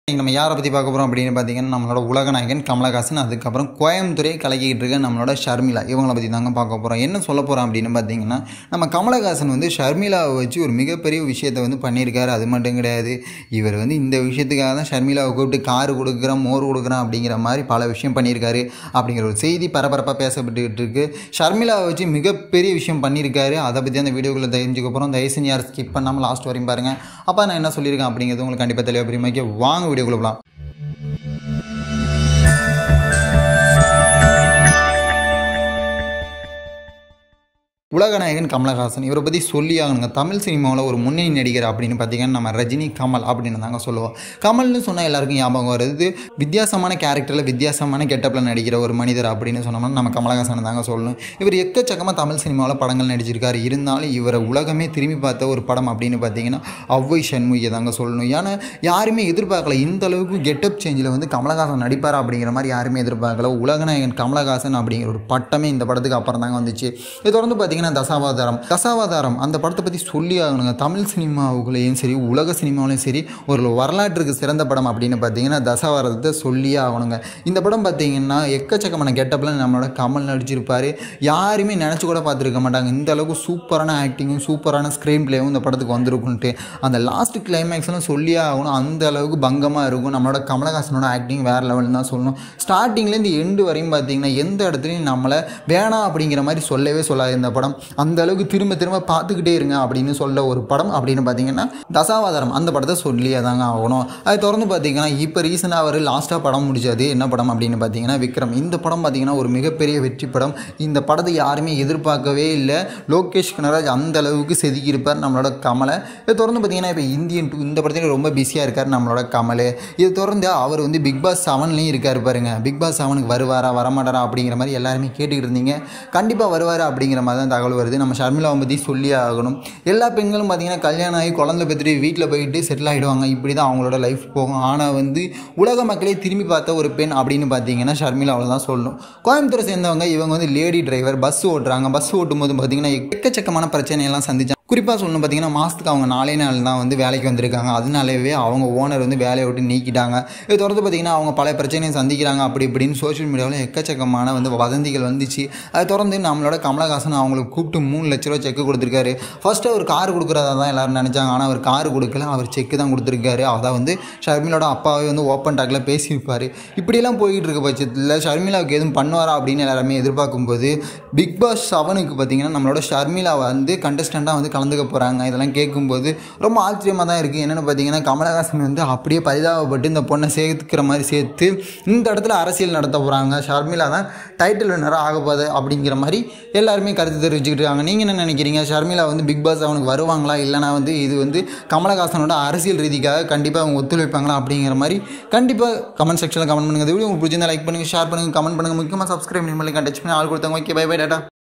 இன்றைக்கி நம்ம யாரை பற்றி பார்க்க போகிறோம் அப்படின்னு பார்த்தீங்கன்னா நம்மளோட உலகநாயகன் கமலஹாசன் அதுக்கப்புறம் கோயம்புத்தூரை கலக்கிட்டு இருக்க நம்மளோட ஷர்மிளா இவங்கள பற்றி தாங்க பார்க்க போகிறோம் என்ன சொல்ல போகிறோம் அப்படின்னு பார்த்தீங்கன்னா நம்ம கமலஹாசன் வந்து ஷர்மிளாவை வச்சு ஒரு மிகப்பெரிய விஷயத்தை வந்து பண்ணியிருக்காரு அது மட்டும் கிடையாது இவர் வந்து இந்த விஷயத்துக்காக தான் ஷர்மிளாவை கூப்பிட்டு காரு கொடுக்குறேன் மோர் கொடுக்குறேன் அப்படிங்கிற மாதிரி பல விஷயம் பண்ணியிருக்காரு அப்படிங்கிற ஒரு செய்தி பரபரப்பாக பேசப்பட்டுக்கிட்டு இருக்கு ஷர்மிளாவை வச்சு மிகப்பெரிய விஷயம் பண்ணியிருக்காரு அதை பற்றி அந்த வீடியோக்குள்ளே தெரிஞ்சுக்க போகிறோம் தயவு செஞ்சு யாரும் ஸ்கிப் பண்ணாமல் லாஸ்ட் வரையும் பாருங்கள் அப்போ நான் என்ன சொல்லியிருக்கேன் அப்படிங்கிறது உங்களுக்கு கண்டிப்பாக தெளிவாக புரியுமாக்கி வாங்க வீடியோக்குள்ள போகலாம் உலகநாயகன் கமலஹாசன் இவரை பற்றி சொல்லி ஆகணுங்க தமிழ் சினிமாவில் ஒரு முன்னணி நடிகர் அப்படின்னு பார்த்தீங்கன்னா நம்ம ரஜினி கமல் அப்படின்னு தாங்க சொல்லுவோம் கமல்னு சொன்னால் எல்லாருக்கும் ஞாபகம் வருது வித்தியாசமான கேரக்டரில் வித்தியாசமான கெட்டப்பில் நடிக்கிற ஒரு மனிதர் அப்படின்னு சொன்னோம்னா நம்ம கமலஹாசன் தாங்க சொல்லணும் இவர் எக்கச்சக்கமாக தமிழ் சினிமாவில் படங்கள் நடிச்சிருக்காரு இருந்தாலும் இவரை உலகமே திரும்பி பார்த்த ஒரு படம் அப்படின்னு பார்த்தீங்கன்னா அவ்வை சண்முகியை தாங்க சொல்லணும் ஏன்னா யாருமே எதிர்பார்க்கல இந்த அளவுக்கு கெட்டப் சேஞ்சில் வந்து கமலஹாசன் நடிப்பாரா அப்படிங்கிற மாதிரி யாருமே எதிர்பார்க்கல உலகநாயகன் கமலஹாசன் அப்படிங்கிற ஒரு பட்டமே இந்த படத்துக்கு அப்புறம் தாங்க வந்துச்சு இது தொடர்ந்து பார்த்தீங்கன்னா தசாவதாரம் தசாவதாரம் அந்த படத்தை பற்றி சொல்லி ஆகணுங்க தமிழ் சினிமாவுக்குள்ளேயும் சரி உலக சினிமாவிலையும் சரி ஒரு வரலாற்றுக்கு சிறந்த படம் அப்படின்னு பார்த்தீங்கன்னா தசாவதாரத்தை சொல்லியே ஆகணுங்க இந்த படம் பார்த்தீங்கன்னா எக்கச்சக்கமான கெட்டப்பில் நம்மளோட கமல் நடிச்சிருப்பார் யாருமே நினச்சி கூட பார்த்துருக்க மாட்டாங்க இந்த அளவுக்கு சூப்பரான ஆக்டிங்கும் சூப்பரான ஸ்க்ரீன் பிளேவும் இந்த படத்துக்கு வந்திருக்குன்ட்டு அந்த லாஸ்ட் கிளைமேக்ஸ்லாம் சொல்லியே ஆகணும் அந்த அளவுக்கு பங்கமாக இருக்கும் நம்மளோட கமலஹாசனோட ஆக்டிங் வேறு லெவல்னு தான் சொல்லணும் ஸ்டார்டிங்லேருந்து எண்டு வரையும் பார்த்தீங்கன்னா எந்த இடத்துலையும் நம்மளை வேணாம் அப்படிங்கிற மாதிரி சொல்லவே சொல்லாது இந்த படம் அந்த அளவுக்கு திரும்ப திரும்ப பார்த்துக்கிட்டே இருங்க அப்படின்னு சொல்ல ஒரு படம் அப்படின்னு பார்த்தீங்கன்னா தசாவதாரம் அந்த படத்தை சொல்லியே தாங்க ஆகணும் அது தொடர்ந்து பார்த்தீங்கன்னா இப்போ ரீசெண்டாக அவர் லாஸ்ட்டாக படம் முடிச்சது என்ன படம் அப்படின்னு பார்த்தீங்கன்னா விக்ரம் இந்த படம் பார்த்தீங்கன்னா ஒரு மிகப்பெரிய வெற்றி படம் இந்த படத்தை யாருமே எதிர்பார்க்கவே இல்லை லோகேஷ் கனராஜ் அந்த அளவுக்கு செதுக்கியிருப்பார் நம்மளோட கமலை இதை தொடர்ந்து பார்த்தீங்கன்னா இப்போ இந்தியன் டூ இந்த படத்தில் ரொம்ப பிஸியாக இருக்கார் நம்மளோட கமல் இது தொடர்ந்து அவர் வந்து பிக் பாஸ் செவன்லேயும் இருக்கார் பாருங்க பிக் பாஸ் செவனுக்கு வருவாரா வரமாட்டாரா அப்படிங்கிற மாதிரி எல்லாருமே கேட்டுக்கிட்டு இருந்தீங்க கண்டிப்பாக வருவார் அப்படிங்கிற மாதிரி தான் தகவல் வருது நம்ம ஷர்மிளாவை பற்றி சொல்லி ஆகணும் எல்லா பெண்களும் பார்த்தீங்கன்னா கல்யாணம் ஆகி குழந்தை பெற்றுட்டு வீட்டில் போயிட்டு செட்டில் ஆகிடுவாங்க இப்படி தான் அவங்களோட லைஃப் போகும் ஆனால் வந்து உலக மக்களே திரும்பி பார்த்த ஒரு பெண் அப்படின்னு பார்த்தீங்கன்னா ஷர்மிளாவில் தான் சொல்லணும் கோயம்புத்தூரை சேர்ந்தவங்க இவங்க வந்து லேடி டிரைவர் பஸ் ஓட்டுறாங்க பஸ் ஓட்டும் போது பார்த்தீங்கன்னா எக்கச்சக்கமான பிரச்சனையெல்லாம் சந்திச்சாங்க குறிப்பாக சொல்லணும் பார்த்தீங்கன்னா மாதத்துக்கு அவங்க நாலே நாள் தான் வந்து வேலைக்கு வந்திருக்காங்க அதனாலவே அவங்க ஓனர் வந்து வேலையை விட்டு நீக்கிட்டாங்க இது தொடர்ந்து பார்த்தீங்கன்னா அவங்க பல பிரச்சனையை சந்திக்கிறாங்க அப்படி இப்படின்னு சோஷியல் மீடியாவில் எக்கச்சக்கமான வந்து வதந்திகள் வந்துச்சு அது தொடர்ந்து நம்மளோட கமலஹாசன் அவங்களுக்கு கூப்பிட்டு மூணு லட்ச ரூபா செக்கு கொடுத்துருக்காரு ஃபர்ஸ்ட்டு அவர் கார் கொடுக்குறதா தான் எல்லாரும் நினச்சாங்க ஆனால் அவர் கார் கொடுக்கல அவர் செக்கு தான் கொடுத்துருக்காரு அதை வந்து ஷர்மிளோட அப்பாவே வந்து ஓப்பன் டாக்கில் பேசியிருப்பார் இப்படியெல்லாம் போய்கிட்டு இருக்க பட்சத்தில் ஷர்மிளாவுக்கு எதுவும் பண்ணுவாரா அப்படின்னு எல்லாருமே எதிர்பார்க்கும்போது பிக் பாஸ் செவனுக்கு பார்த்தீங்கன்னா நம்மளோட ஷர்மிளா வந்து கண்டஸ்டண்ட்டாக வந்து கலந்துக்க போகிறாங்க இதெல்லாம் கேட்கும்போது ரொம்ப ஆச்சரியமாக தான் இருக்குது என்னென்னு பார்த்தீங்கன்னா கமலஹாசன் வந்து அப்படியே பரிதாபப்பட்டு இந்த பொண்ணை சேர்த்துக்கிற மாதிரி சேர்த்து இந்த இடத்துல அரசியல் நடத்த போகிறாங்க ஷர்மிளா தான் டைட்டில் வின்னராக ஆக போகுது அப்படிங்கிற மாதிரி எல்லாருமே கருத்து தெரிவிச்சுக்கிட்டு இருக்காங்க நீங்கள் என்ன நினைக்கிறீங்க ஷர்மிளா வந்து பிக் பாஸ் அவனுக்கு வருவாங்களா இல்லைனா வந்து இது வந்து கமலஹாசனோட அரசியல் ரீதிக்காக கண்டிப்பாக அவங்க ஒத்துழைப்பாங்களா அப்படிங்கிற மாதிரி கண்டிப்பாக கமெண்ட் செக்ஷனில் கமெண்ட் பண்ணுங்கள் இந்த வீடியோ உங்களுக்கு பிடிச்சிருந்தா லைக் பண்ணுங்கள் ஷேர் பண்ணுங்கள் கமெண்ட் பண்ணுங்கள் முக்கியமாக சப்ஸ்கிரைப் பண்ணி டச் பண்ணி ஆள் கொடுத்தாங்க ஓகே பை பை டாட்டா